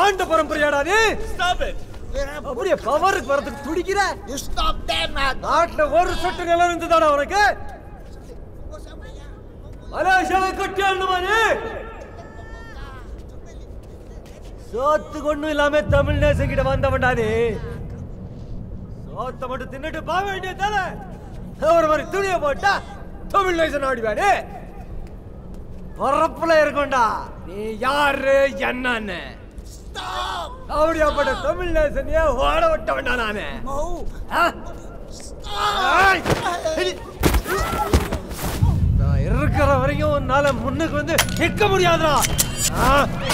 ஆண்ட பரம்பரையாடா நீ Stop it! அப்படியே பவருக்கு வரதுக்கு துடிக்கிற You stop there, man. நாட்டுல ஒரு சொட்டு நிலம் இருந்ததாடா உனக்கு மலேசியாவை கட்டி ஆளுமா நீ சோத்து ஒண்ணும் இல்லாம தமிழ் நேசம் கிட்ட வந்தவன்டா நீ சோத்த மட்டும் தின்னுட்டு போக வேண்டியதானே ஒரு மாதிரி துணியை போட்டா தமிழ் நேசன் ஆடிவானே பரப்புல இருக்கும்டா நீ யாரு என்னன்னு Stop. அப்படியாப்பட்ட தமிழ் நேசனையே ஓட விட்டவன்டா நானு Mo. ஆ? Stop. ஏய்! இடி. நான் இருக்கிற வரைக்கும் உன்னால முன்னுக்கு வந்து நிக்க முடியாதுடா ஆ?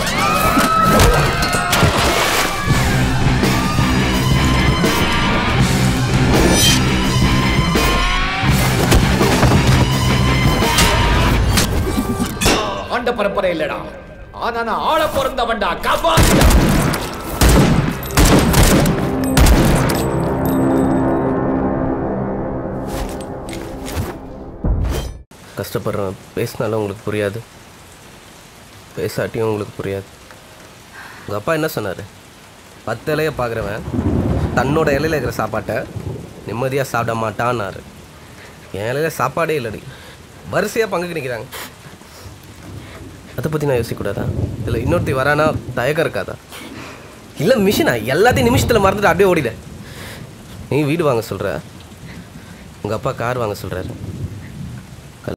ஆண்ட பரம்பரை இல்லடா ஆனா நான் ஆள பிறந்தவன்டா கபா கஷ்டப்படுறேன் பேசினாலும் உங்களுக்கு புரியாது பேசாட்டியும் உங்களுக்கு புரியாது உங்கள் அப்பா என்ன சொன்னார் பத்து இலைய பார்க்குறவன் தன்னோட இலையில இருக்கிற சாப்பாட்டை நிம்மதியாக சாப்பிட மாட்டான்னாரு என் இலையில சாப்பாடே இல்லடி வரிசையாக பங்குக்கு நிற்கிறாங்க அதை பற்றி நான் யோசிக்கக்கூடாதா இல்லை இன்னொருத்தி வரானா தயக்கம் இருக்காதா இல்லை மிஷினா எல்லாத்தையும் நிமிஷத்தில் மறந்துட்டு அப்படியே ஓடிட நீ வீடு வாங்க சொல்கிற உங்கள் அப்பா கார் வாங்க சொல்கிறாரு